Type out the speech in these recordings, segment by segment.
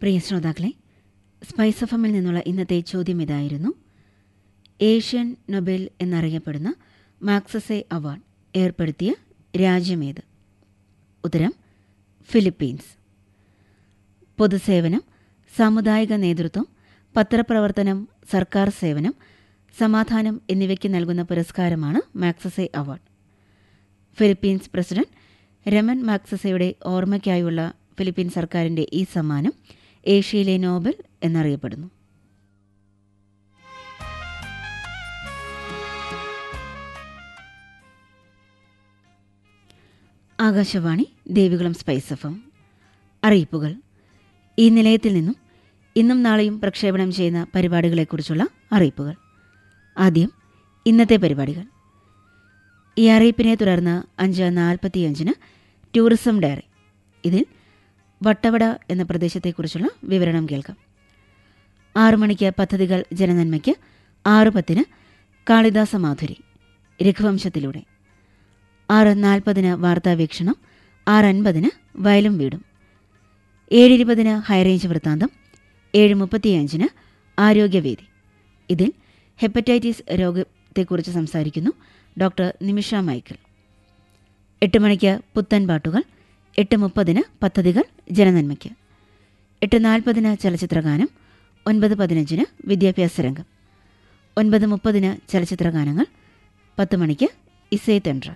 പ്രിയ ശ്രോതാക്കളെ spice F എമ്മിൽ നിന്നുള്ള ഇന്നത്തെ ചോദ്യം ഇതായിരുന്നു ഏഷ്യൻ നൊബേൽ എന്നറിയപ്പെടുന്ന മാക്സസെ അവാർഡ് ഏർപ്പെടുത്തിയ രാജ്യമേത് ഉത്തരം ഫിലിപ്പീൻസ് പൊതുസേവനം സാമുദായിക നേതൃത്വം പത്രപ്രവർത്തനം സർക്കാർ സേവനം സമാധാനം എന്നിവയ്ക്ക് നൽകുന്ന പുരസ്കാരമാണ് Magsaysay award Philippines president Ramon മാക്സസയുടെ ഓർമ്മയ്ക്കായുള്ള ഫിലിപ്പീൻ സർക്കാരിന്റെ ഈ സമ്മാനം ഏഷ്യയിലെ നോബൽ എന്നറിയപ്പെടുന്നു Akashvani Devikulam spice F M അറിയിപ്പുകൾ ഈ നിലയത്തിൽ നിന്നും ഇന്നും നാളെയും പ്രക്ഷേപണം ചെയ്യുന്ന പരിപാടികളെക്കുറിച്ചുള്ള അറിയിപ്പുകൾ ആദ്യം ഇന്നത്തെ പരിപാടികൾ ഈ അറിയിപ്പിനെ തുടർന്ന് അഞ്ച് നാൽപ്പത്തിയഞ്ചിന് ടൂറിസം ഡയറി ഇതിൽ വട്ടവട എന്ന പ്രദേശത്തെക്കുറിച്ചുള്ള വിവരണം കേൾക്കാം ആറു മണിക്ക് പദ്ധതികൾ ജനനന്മയ്ക്ക് ആറ് പത്തിന് കാളിദാസ മാധുരി രഘുവംശത്തിലൂടെ ആറ് നാൽപ്പതിന് വാർത്താവീക്ഷണം ആറ് അൻപതിന് വയലും വീടും ഏഴിരുപതിന് ഹൈറേഞ്ച് വൃത്താന്തം ഏഴ് മുപ്പത്തിയഞ്ചിന് ആരോഗ്യവേദി ഇതിൽ ഹെപ്പറ്റൈറ്റിസ് രോഗത്തെക്കുറിച്ച് സംസാരിക്കുന്നു ഡോക്ടർ നിമിഷ മൈക്കിൾ എട്ട് മണിക്ക് പുത്തൻ പാട്ടുകൾ എട്ട് മുപ്പതിന് പദ്ധതികൾ ജനനന്മയ്ക്ക് എട്ട് നാൽപ്പതിന് ചലച്ചിത്രഗാനം ഒൻപത് പതിനഞ്ചിന് വിദ്യാഭ്യാസ രംഗം ഒൻപത് മുപ്പതിന് ചലച്ചിത്രഗാനങ്ങൾ പത്ത് മണിക്ക് ഇസേ തെൻട്രൽ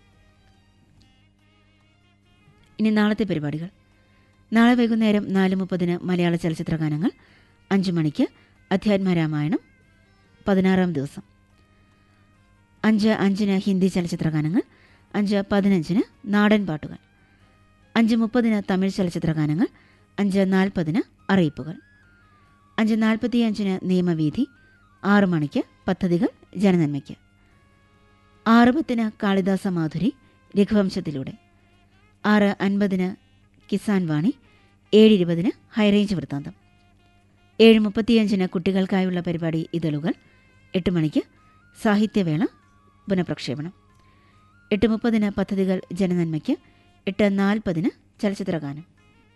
ഇനി നാളത്തെ പരിപാടികൾ നാളെ വൈകുന്നേരം നാല് മുപ്പതിന് മലയാള ചലച്ചിത്രഗാനങ്ങൾ അഞ്ച് മണിക്ക് അധ്യാത്മരാമായണം പതിനാറാം ദിവസം അഞ്ച് അഞ്ചിന് ഹിന്ദി ചലച്ചിത്രഗാനങ്ങൾ അഞ്ച് പതിനഞ്ചിന് നാടൻ പാട്ടുകൾ അഞ്ച് മുപ്പതിന് തമിഴ് ചലച്ചിത്രഗാനങ്ങൾ അഞ്ച് നാൽപ്പതിന് അറിയിപ്പുകൾ അഞ്ച് നാൽപ്പത്തിയഞ്ചിന് നിയമവീഥി ആറു മണിക്ക് പദ്ധതികൾ ജനനന്മയ്ക്ക് ആറ് പത്തിന് കാളിദാസ മാധുരി രഘുവംശത്തിലൂടെ ആറ് അൻപതിന് കിസാൻ വാണി ഏഴ് ഇരുപതിന് ഹൈറേഞ്ച് വൃത്താന്തം ഏഴ് മുപ്പത്തിയഞ്ചിന് കുട്ടികൾക്കായുള്ള പരിപാടി ഇതളുകൾ എട്ട് മണിക്ക് സാഹിത്യവേള പുനഃപ്രക്ഷേപണം എട്ട് മുപ്പതിന് പദ്ധതികൾ ജനനന്മയ്ക്ക് എട്ട് നാൽപ്പതിന് ചലച്ചിത്രഗാനം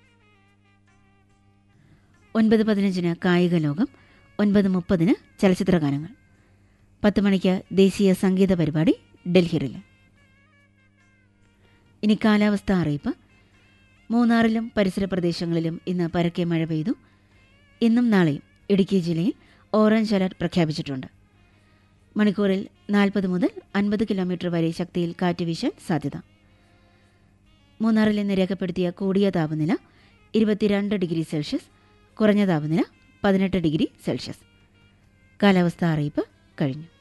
ഒൻപത് പതിനഞ്ചിന് കായിക ലോകം ഒൻപത് മുപ്പതിന് ചലച്ചിത്രഗാനങ്ങൾ പത്ത് മണിക്ക് ദേശീയ സംഗീത പരിപാടി ഡൽഹിയിൽ ഇനി കാലാവസ്ഥ അറിയിപ്പ് മൂന്നാറിലും പരിസര പ്രദേശങ്ങളിലും ഇന്ന് പരക്കെ മഴ പെയ്തു ഇന്നും നാളെയും ഇടുക്കി ജില്ലയിൽ ഓറഞ്ച് അലർട്ട് പ്രഖ്യാപിച്ചിട്ടുണ്ട് മണിക്കൂറിൽ നാൽപ്പത് മുതൽ അൻപത് കിലോമീറ്റർ വരെ ശക്തിയിൽ കാറ്റ് വീശാൻ സാധ്യത മൂന്നാറിൽ ഇന്ന് രേഖപ്പെടുത്തിയ കൂടിയ താപനില ഇരുപത്തിരണ്ട് ഡിഗ്രി സെൽഷ്യസ് കുറഞ്ഞ താപനില പതിനെട്ട് ഡിഗ്രി സെൽഷ്യസ് കാലാവസ്ഥ അറിയിപ്പ് കഴിഞ്ഞു